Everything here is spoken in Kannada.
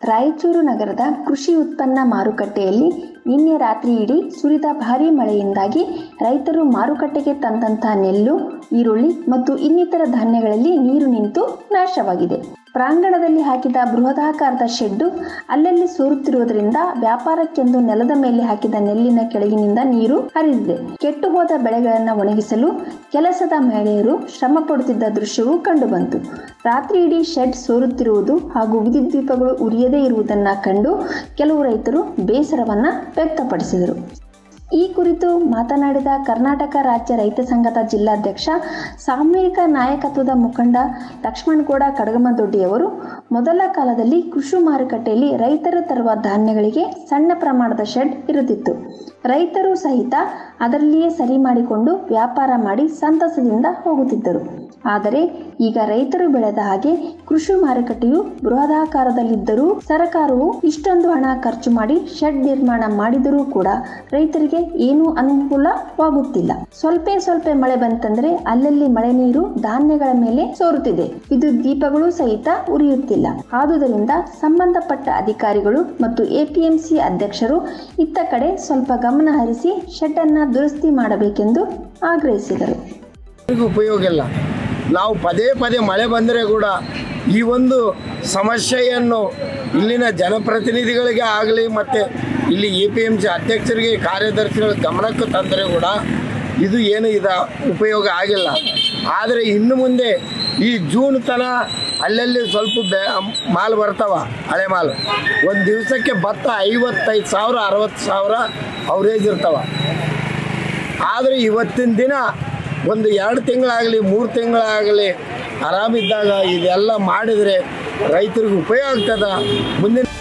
ರಾಯಚೂರು ನಗರದ ಕೃಷಿ ಉತ್ಪನ್ನ ಮಾರುಕಟ್ಟೆಯಲ್ಲಿ ನಿನ್ನೆ ರಾತ್ರಿ ಇಡೀ ಸುರಿದ ಭಾರೀ ಮಳೆಯಿಂದಾಗಿ ರೈತರು ಮಾರುಕಟ್ಟೆಗೆ ತಂದಂತಹ ನೆಲ್ಲು ಈರುಳ್ಳಿ ಮತ್ತು ಇನ್ನಿತರ ಧಾನ್ಯಗಳಲ್ಲಿ ನೀರು ನಿಂತು ನಾಶವಾಗಿದೆ ಪ್ರಾಂಗಣದಲ್ಲಿ ಹಾಕಿದ ಬೃಹದಾಕಾರದ ಶೆಡ್ಡು ಅಲ್ಲಲ್ಲಿ ಸೋರುತ್ತಿರುವುದರಿಂದ ವ್ಯಾಪಾರಕ್ಕೆಂದು ನೆಲದ ಮೇಲೆ ಹಾಕಿದ ನೆಲ್ಲಿನ ಕೆಳಗಿನಿಂದ ನೀರು ಹರಿದಿದೆ ಕೆಟ್ಟು ಹೋದ ಬೆಳೆಗಳನ್ನು ಒಣಗಿಸಲು ಕೆಲಸದ ಮಹಿಳೆಯರು ಶ್ರಮ ಪಡುತ್ತಿದ್ದ ದೃಶ್ಯವೂ ಕಂಡುಬಂತು ರಾತ್ರಿ ಇಡೀ ಶೆಡ್ ಸೋರುತ್ತಿರುವುದು ಹಾಗೂ ವಿದ್ಯುತ್ ದೀಪಗಳು ಉರಿಯದೇ ಇರುವುದನ್ನ ಕಂಡು ಕೆಲವು ರೈತರು ಬೇಸರವನ್ನ ವ್ಯಕ್ತಪಡಿಸಿದರು ಈ ಕುರಿತು ಮಾತನಾಡಿದ ಕರ್ನಾಟಕ ರಾಜ್ಯ ರೈತ ಸಂಘದ ಜಿಲ್ಲಾಧ್ಯಕ್ಷ ಸಾಮೂಹಿಕ ನಾಯಕತ್ವದ ಮುಖಂಡ ಲಕ್ಷ್ಮಣಗೌಡ ಕಡಗಮದೊಡ್ಡಿಯವರು ಮೊದಲ ಕಾಲದಲ್ಲಿ ಕೃಷಿ ಮಾರುಕಟ್ಟೆಯಲ್ಲಿ ರೈತರು ತರುವ ಧಾನ್ಯಗಳಿಗೆ ಸಣ್ಣ ಪ್ರಮಾಣದ ಶೆಡ್ ಇರುತ್ತಿತ್ತು ರೈತರು ಸಹಿತ ಅದರಲ್ಲಿಯೇ ಸರಿ ಮಾಡಿಕೊಂಡು ವ್ಯಾಪಾರ ಮಾಡಿ ಸಂತಸದಿಂದ ಹೋಗುತ್ತಿದ್ದರು ಆದರೆ ಈಗ ರೈತರು ಬೆಳೆದ ಹಾಗೆ ಕೃಷಿ ಮಾರುಕಟ್ಟೆಯು ಬೃಹದಾಕಾರದಲ್ಲಿದ್ದರೂ ಸರ್ಕಾರವು ಇಷ್ಟೊಂದು ಹಣ ಖರ್ಚು ಮಾಡಿ ಶೆಡ್ ನಿರ್ಮಾಣ ಮಾಡಿದರೂ ಕೂಡ ರೈತರಿಗೆ ಏನೂ ಅನುಕೂಲವಾಗುತ್ತಿಲ್ಲ ಸ್ವಲ್ಪ ಸ್ವಲ್ಪ ಮಳೆ ಬಂತಂದ್ರೆ ಅಲ್ಲಲ್ಲಿ ಮಳೆ ನೀರು ಧಾನ್ಯಗಳ ಮೇಲೆ ಸೋರುತ್ತಿದೆ ವಿದ್ಯುತ್ ದೀಪಗಳು ಸಹಿತ ಉರಿಯುತ್ತಿಲ್ಲ ಆದುದರಿಂದ ಸಂಬಂಧಪಟ್ಟ ಅಧಿಕಾರಿಗಳು ಮತ್ತು ಎಪಿಎಂಸಿ ಅಧ್ಯಕ್ಷರು ಇತ್ತ ಕಡೆ ಸ್ವಲ್ಪ ಗಮನ ಹರಿಸಿ ಶೆಡ್ ಅನ್ನ ದುರಸ್ತಿ ಮಾಡಬೇಕೆಂದು ಆಗ್ರಹಿಸಿದರು ಯಾರಿಗೂ ಉಪಯೋಗ ಇಲ್ಲ ನಾವು ಪದೇ ಪದೇ ಮಳೆ ಬಂದರೆ ಕೂಡ ಈ ಒಂದು ಸಮಸ್ಯೆಯನ್ನು ಇಲ್ಲಿನ ಜನಪ್ರತಿನಿಧಿಗಳಿಗೆ ಆಗಲಿ ಮತ್ತು ಇಲ್ಲಿ ಎ ಪಿ ಎಮ್ ಸಿ ಅಧ್ಯಕ್ಷರಿಗೆ ಕಾರ್ಯದರ್ಶಿಗಳ ಗಮನಕ್ಕೆ ತಂದರೆ ಕೂಡ ಇದು ಏನು ಇದ ಉಪಯೋಗ ಆಗಿಲ್ಲ ಆದರೆ ಇನ್ನು ಮುಂದೆ ಈ ಜೂನ್ ತನ ಅಲ್ಲಲ್ಲಿ ಸ್ವಲ್ಪ ಬೆ ಮಾಲ್ ಬರ್ತಾವ ಹಳೆ ಮಾಲ್ ಒಂದು ದಿವಸಕ್ಕೆ ಭತ್ತ ಐವತ್ತೈದು ಸಾವಿರ ಅರವತ್ತು ಸಾವಿರ ಅವರೇಜ್ ಇರ್ತಾವ ಆದರೆ ಇವತ್ತಿನ ದಿನ ಒಂದು ಎರಡು ತಿಂಗಳಾಗಲಿ ಮೂರು ತಿಂಗಳಾಗಲಿ ಆರಾಮಿದ್ದಾಗ ಇದೆಲ್ಲ ಮಾಡಿದರೆ ರೈತರಿಗೆ ಉಪಯೋಗ ಆಗ್ತದ ಮುಂದಿನ